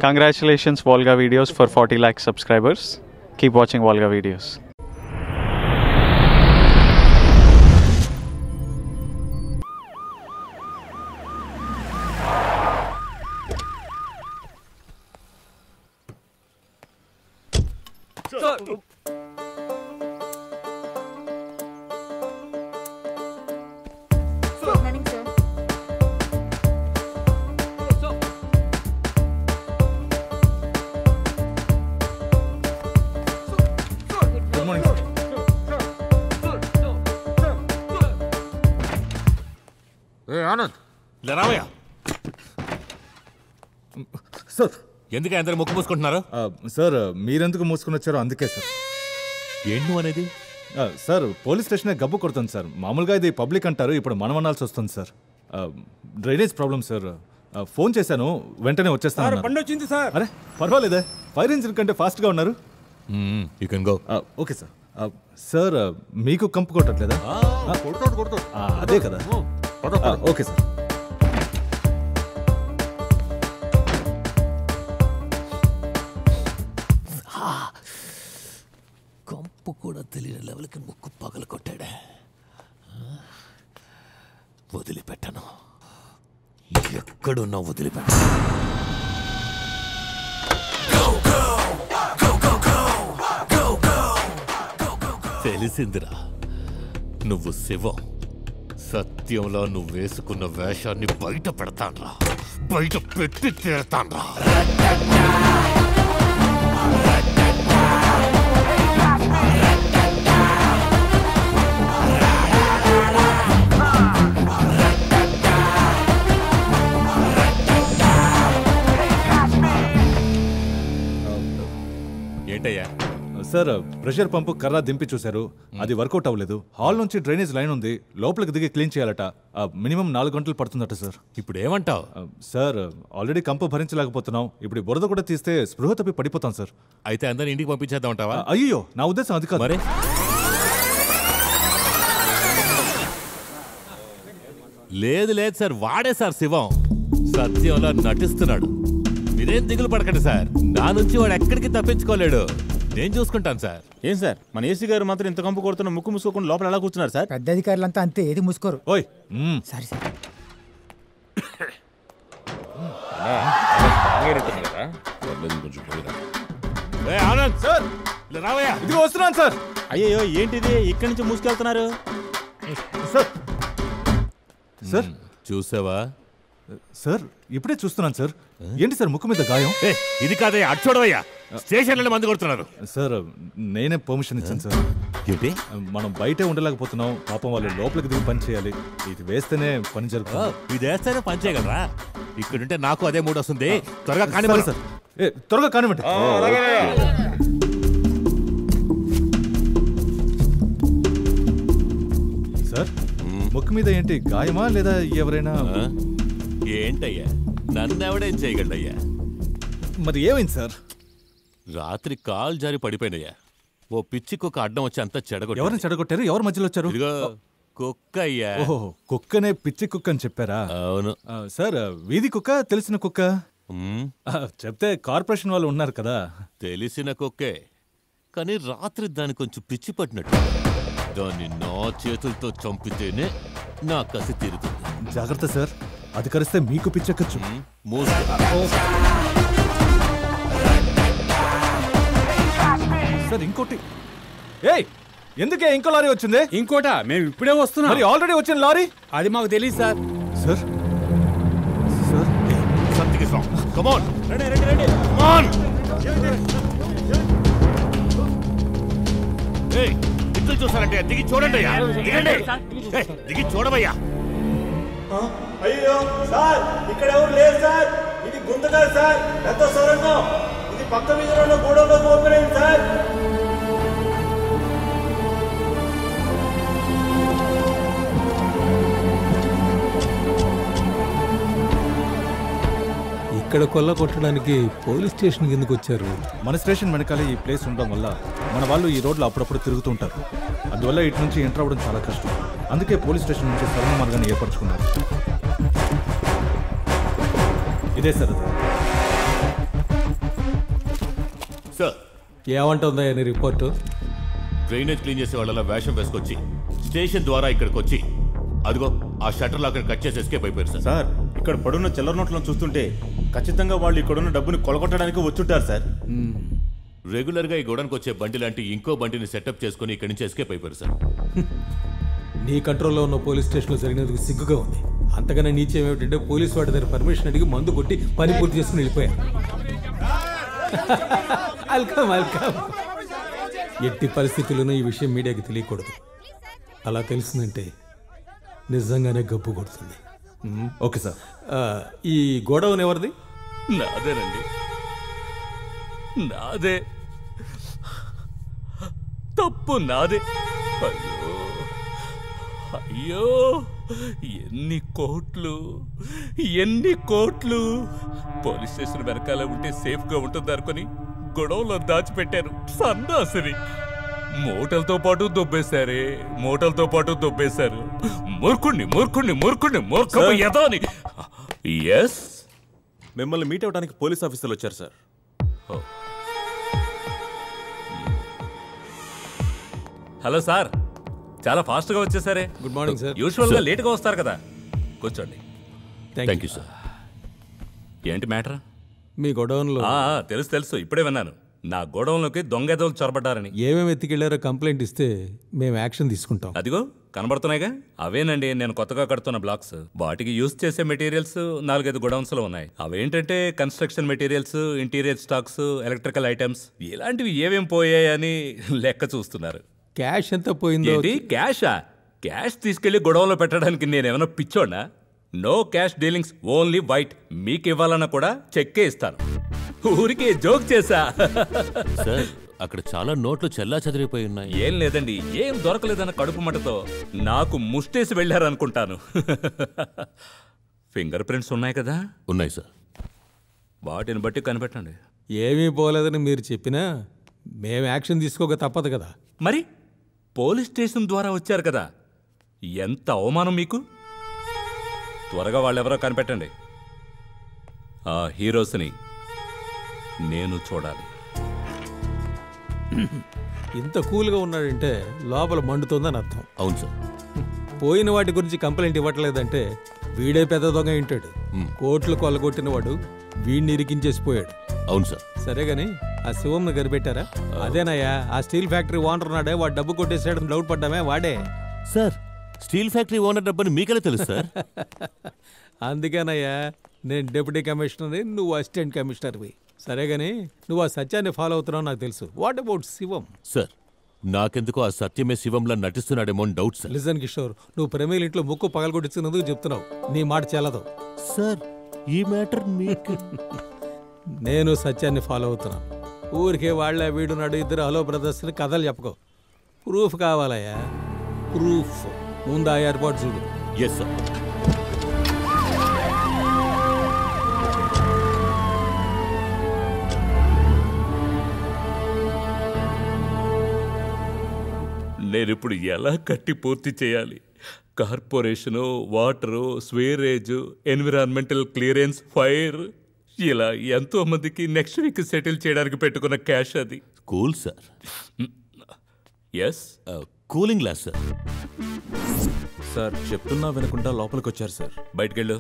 Congratulations, Volga Videos, for 40 lakh subscribers. Keep watching Volga Videos. Good morning, sir. Good morning ఏ ఆనంద్ ఇలా రావయ్య sir ఎందుకు అందరు ముక్కు మూసుకుంటున్నారు ఆ, సార్ మీరెందుకు మూసుకుని వచ్చారో అందుకే సార్ ఏంటి నువ్వు అనేది ఆ, సార్ పోలీస్ స్టేషనే గబ్బు కొడుతుంది సార్ మామూలుగా ఇది పబ్లిక్ అంటారు ఇప్పుడు మనం అనాల్సి వస్తుంది సార్ ఆ, డ్రైనేజ్ ప్రాబ్లం సార్ ఆ, ఫోన్ చేశాను వెంటనే వచ్చేస్తాను బండి వచ్చింది సార్ అరే పర్వాలేదే ఫైర్ ఇంజిన్ కంటే ఫాస్ట్గా ఉన్నారు యూ కెన్ గో ఆ, ఓకే సార్ ఆ, సార్ ఆ, మీకు కంపు కొట్టట్లేదా కొడుతాడు కొడుతాడు ఆ, అదే కదా ఆ, ఓకే సార్ కంపు కూడా తెలియని లెవెల్కి ముక్కు పగల కొట్టాడే వదిలిపెట్టను ఎక్కడున్నా వదిలిపెట్ట తెలిసిందిరా నువ్వు శివం సత్యంలో నువ్వు వేసుకున్న వేషాన్ని బయట పెడతాన్రా బయట పెట్టి తీరతాన్రా ఏంటయ్యా సార్ ప్రెషర్ పంపు కర్ర దింపి చూశారు అది వర్కౌట్ అవ్వలేదు హాల్ నుంచి డ్రైనేజ్ లైన్ ఉంది లోపలికి దిగి క్లీన్ చేయాలట మినిమం నాలుగు గంటలు పడుతుందట సార్ ఇప్పుడు ఏమంటావు ఆ, సార్ ఆల్రెడీ కంపు భరించలేకపోతున్నాం ఇప్పుడు ఈ బురద కూడా తీస్తే స్పృహ తప్పి పడిపోతాం సార్ అయితే అందరిని ఇంటికి పంపించేద్దాం ఆ, అంటావా అయ్యో నా ఉద్దేశం అది కాదు మరి లేదు లేదు సార్ వాడే సార్ శివం సత్యంలో నటిస్తున్నాడు మీరేం దిగులు పడకండి సార్ నా నుంచి వాడు ఎక్కడికి తప్పించుకోలేడు నేను చూసుకుంటాను సార్ ఏం సార్ మన ఏసీ గారు మాత్రం ఇంత కంపు కొడుతున్న ముక్కు మూసుకోకుండా లోపల ఎలా కూర్చున్నారు సార్ పెద్ద అధికారులంతా అంతే ఏది మూసుకోరు ఓయ్ మ్మ్. సారీ సార్ ఏ, ఆనంద్ సార్ ఇలా రావయ్యా ఇదిగో వస్తున్నాను సార్ అయ్యో ఏంటిది ఇక్కడి నుంచి మూసుకెళ్తున్నారు సార్ సార్ చూసావా సార్ ఇప్పుడే చూస్తున్నాను సార్ ఏంటి సార్ ముక్కు మీద గాయం ఏ ఇది కాదయ్యా అటు చూడవయ్యా స్టేషన్లో మంది కొడుతున్నారు సార్ నేనే పర్మిషన్ ఇచ్చాను సార్ ఏంటి మనం బయటే ఉండలేకపోతున్నాం పాపం వాళ్ళు లోపలికి దిగి పని చేయాలి ఇది వేస్తేనే పని ఓ, జరుగుతుంది ఇది వేస్తేనే పని చేయగలరా ఇక్కడుంటే నాకు అదే మూడు వస్తుంది త్వరగా కానీ సరే సార్ ఏ త్వరగా కానివ్వండి సార్ ముక్కు మీద ఏంటి గాయమా లేదా ఎవరైనా ఏంటయ్యా నన్నెవడేం చేయగలడయ్యా మరి ఏమైంది సార్ రాత్రి కాల్ జారి పడిపోయినయ్యా ఓ పిచ్చికి ఒక అడ్డం వచ్చి అంతా చెడగొట్టు ఎవరిని చెడగొట్టారు ఎవరు మధ్యలో వచ్చారు ఇదిగో కుక్క అయ్యా ఓహో కుక్కనే పిచ్చి కుక్క అని చెప్పారా అవును ఆ, సార్ వీధి కుక్క తెలిసిన కుక్క మ్మ్, ఆ, చెప్తే కార్పొరేషన్ వాళ్ళు ఉన్నారు కదా తెలిసిన కుక్కే కానీ రాత్రి దాని కొంచెం పిచ్చి పట్టినట్టు దాన్ని నా చేతులతో చంపితేనే నా కసి తీరుతుంది జాగ్రత్త సార్ అది కరిస్తే మీకు పిచ్చెక్కచ్చు మ్మ్, మూసుకో సార్ ఇంకోటి ఏయ్ ఎందుకే ఇంకో లారీ వచ్చింది ఇంకోట మేము ఇప్పుడే వస్తున్నాం మరి ఆల్రెడీ వచ్చిన లారీ అది మాకు తెలియదు sir sir sir something is wrong come on రండి రండి రండి కమ్ ఆన్ ఏయ్ దిక్కులు చూసారంటే దిగి చూడండి అయ్యా దిగండి ఏయ్, దిగి చూడవయ్యా అయ్యో సార్ ఇక్కడ ఎవరు లేరు సార్ ఇది గుంతకాదు సార్ పెద్ద సొరంగం ఇది పక్క మీద ఉన్న గూడెంలోకి ఓపెన్ అయింది సార్ ఇక్కడ కొల్ల కొట్టడానికి పోలీస్ స్టేషన్ కిందకు వచ్చారు మన స్టేషన్ వెనకాలే ఈ ప్లేస్ ఉండడం వల్ల మన వాళ్ళు ఈ రోడ్లో అప్పుడప్పుడు తిరుగుతూ ఉంటారు అందువల్ల ఇటు నుంచి ఎంటర్ అవ్వడం చాలా కష్టం అందుకే పోలీస్ స్టేషన్ నుంచి సరైన మార్గాన్ని ఏర్పరచుకున్నారు ఇదే సార్ అది ఏమంటుందా నీ రిపోర్టు డ్రైనేజ్ క్లీన్ చేసే వాళ్ళ వేషం వేసుకొచ్చి స్టేషన్ ద్వారా ఇక్కడికి వచ్చి అదిగో ఆ షట్టర్ అక్కడ కట్ చేసి ఎస్కేప్ అయిపోయారు సార్ సార్ ఇక్కడ పడున్న చిల్లర నోట్లను చూస్తుంటే ఖచ్చితంగా వాళ్ళు ఇక్కడున్న డబ్బుని కొలగొట్టడానికి వచ్చుంటారు సార్ రెగ్యులర్ గా ఈ గోడానికి వచ్చే బండి లాంటి ఇంకో బండిని సెటప్ చేసుకుని ఇక్కడి నుంచి ఎస్కేప్ అయిపోయారు సార్ నీ కంట్రోల్లో ఉన్న పోలీస్ స్టేషన్లో జరిగినందుకు సిగ్గుగా ఉంది అంతకన్నా నీచం ఏమిటంటే పోలీస్ వాడి దగ్గర పర్మిషన్ అడిగి మందు కొట్టి పని పూర్తి చేసుకుని వెళ్ళిపోయారు వెల్కమ్ వెల్కమ్ ఎట్టి పరిస్థితుల్లోనూ ఈ విషయం మీడియాకి తెలియకూడదు అలా తెలిసిందంటే నిజంగానే గబ్బు కొడుతుంది ఓకే సార్ ఆ, ఈ గోడౌన్ ఎవరిది నాదేనండి నాదే తప్పు నాదే అయ్యో అయ్యో ఎన్ని కోట్లు ఎన్ని కోట్లు పోలీస్ స్టేషన్ వెనకాల ఉంటే సేఫ్ గా ఉంటుంది అనుకుని గొడవలో దాచిపెట్టారు సన్నాసిని మూటలతో పాటు దొబ్బేశారే మూటలతో పాటు దొబ్బేశారు మూర్ఖుణ్ణి మూర్ఖుణ్ణి మూర్ఖుణ్ణి మూర్ఖపు యదాని ఎస్ మిమ్మల్ని మీట్ అవ్వడానికి పోలీస్ ఆఫీసర్లు వచ్చారు సార్ హలో సార్ చాలా ఫాస్ట్ గా వచ్చేసారే గుడ్ మార్నింగ్ సార్ యూజువల్ గా లేట్ గా వస్తారు కదా కూర్చోండి thank thank you you sir ఏంటి మ్యాటర్ మీ గొడౌన్లో తెలుసు తెలుసు ఇప్పుడే విన్నాను నా గోడౌన్లోకి దొంగ ఎదవలు చొరబడ్డారని ఏమేమి ఎత్తికెళ్లారో కంప్లైంట్ ఇస్తే మేము యాక్షన్ తీసుకుంటాం అదిగో కనబడుతున్నాయిగా అవేనండి నేను కొత్తగా కడుతున్న బ్లాక్స్ వాటికి యూజ్ చేసే మెటీరియల్స్ నాలుగైదు గొడౌన్స్ లో ఉన్నాయి అవేంటంటే construction materials interior stocks electrical items ఇలాంటివి ఏమేం పోయాయని లెక్క చూస్తున్నారు క్యాష్ ఎంత పోయిందో ఏంటి క్యాషా క్యాష్ తీసుకెళ్లి గొడవలో పెట్టడానికి నేనేమైనా పిచ్చోడా no cash dealings only white మీకు ఇవ్వాలన్నా కూడా చెక్కే ఇస్తాను ఊరికే జోక్ చేశా సార్ అక్కడ చాలా నోట్లు చెల్లా చెదిరిపోయి ఉన్నాయి ఏం లేదండి ఏం దొరకలేదన్న కడుపు మటతో నాకు ముష్టేసి వెళ్ళారనుకుంటాను ఫింగర్ ప్రింట్స్ ఉన్నాయి కదా ఉన్నాయి సార్ వాటిని బట్టి కనిపెట్టండి ఏమీ పోలేదని మీరు చెప్పినా మేము యాక్షన్ తీసుకోక తప్పదు కదా మరి పోలీస్ స్టేషన్ ద్వారా వచ్చారు కదా ఎంత అవమానం మీకు త్వరగా వాళ్ళెవరో కనిపెట్టండి ఆ హీరోస్ని నేను చూడాలి ఇంత కూల్గా ఉన్నాడంటే లోపల మండుతోందని అర్థం అవును సార్ పోయిన వాటి గురించి కంప్లైంట్ ఇవ్వట్లేదంటే వీడే పెద్ద దొంగ ఉంటాడు కోట్లు కొల్లగొట్టిన వాడు వీడిని ఇరికించేసిపోయాడు అవును సార్ సరే గాని ఆ శివంను కనిపెట్టారా అదేనయ్యా ఆ స్టీల్ ఫ్యాక్టరీ ఓనర్ ఉన్నాడే వాడు డబ్బు కొట్టేసాడని డౌట్ పడ్డామే వాడే సార్ స్టీల్ ఫ్యాక్టరీ ఓనర్ డబ్బని మీకెలా తెలుసు సార్ అందుకేనయ్యా నేను డిప్యూటీ కమిషనర్ని నువ్వు అసిస్టెంట్ కమిషనర్వి సరే గాని నువ్వు ఆ సత్యాన్ని ఫాలో అవుతున్నావు నాకు తెలుసు వాట్ అబౌట్ శివం సార్ నాకెందుకో ఆ సత్యమే శివంలా నటిస్తున్నాడేమో అని డౌట్ సార్ లిజన్ కిషోర్ నువ్వు ప్రమేల్ ఇంట్లో ముక్కు పగలగొట్టించినందుకు చెప్తున్నావు నీ మాట చెల్లదు సార్ ఈ మ్యాటర్ మీకు నేను సత్యాన్ని ఫాలో అవుతున్నాను ఊరికే వాళ్ళ వీడున్నాడు ఇద్దరు హలో బ్రదర్స్ అని కథలు చెప్పుకో ప్రూఫ్ కావాలయ్యా ప్రూఫ్ ముందు ఆ ఏర్పాటు చూడు ఎస్ సార్ నేనిప్పుడు ఎలా కట్టి పూర్తి చేయాలి corporation water sewerage environmental clearance fire ఇలా ఎంతో మందికి నెక్స్ట్ వీక్ సెటిల్ చేయడానికి పెట్టుకున్న క్యాష్ అది cool sir yes cooling glass sir sir చెప్తున్నా వినకుండా లోపలికి వచ్చారు సార్ బయటికెళ్ళు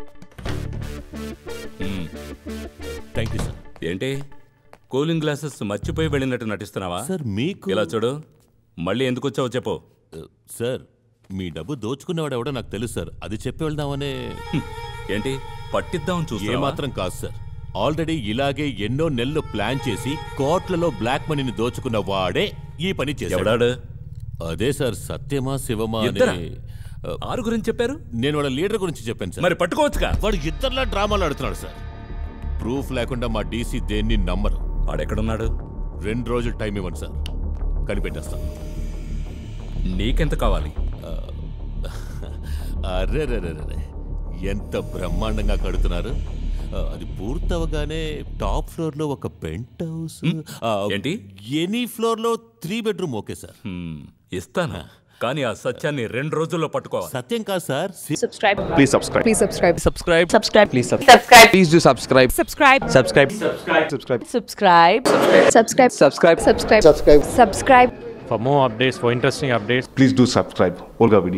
థ్యాంక్ యూ సార్ ఏంటి కూలింగ్ గ్లాసెస్ మర్చిపోయి వెళ్ళినట్టు నటిస్తున్నావా సార్ మీకు ఇలా చూడు మళ్ళీ ఎందుకు వచ్చావో చెప్పు Uh, సార్ మీ డబ్బు దోచుకునేవాడు ఎవడో నాకు తెలుసు సార్ అది చెప్పి వెళ్దామనే హ్మ్. ఏంటి పట్టిద్దామని చూస్తే ఏమాత్రం కాదు సార్ ఆల్రెడీ ఇలాగే ఎన్నో నెలలు ప్లాన్ చేసి కోట్లలో బ్లాక్ మనీని దోచుకున్న వాడే ఈ పని చేశాడు ఎవడాడు అదే సార్ సత్యమా శివమా ఇద్దరా? అనే ఆ, ఆరు గురించి చెప్పారు నేను వాళ్ళ లీడర్ గురించి చెప్పాను సార్ మరి పట్టుకోవచ్చుగా వాడు ఇద్దరులా డ్రామాలు ఆడుతున్నాడు సార్ ప్రూఫ్ లేకుండా మా డీసీ దేన్ని నమ్మరు వాడెక్కడున్నాడు రెండు రోజులు టైం ఇవ్వండి సార్ కనిపెట్టేస్తాం నీకెంత కావాలి అరే రే రే రే ఎంత బ్రహ్మాండంగా కడుతున్నారు ఆ, అది పూర్తవగానే టాప్ ఫ్లోర్ లో ఒక పెంట్ హౌస్ ఏంటి? ఎనీ ఫ్లోర్ లో three bedroom okay sir hmm, ఇస్తాను కానీ ఆ సత్యాన్ని రెండు రోజుల్లో పట్టుకోవాలి సత్యం కాదు sir subscribe Please subscribe. please subscribe Subscribe. subscribe Please sub- subscribe Please do subscribe. subscribe Subscribe. Subscribe. subscribe subscribe subscribe Subscribe. subscribe subscribe For more updates, for interesting updates, Please do subscribe. Olga Video.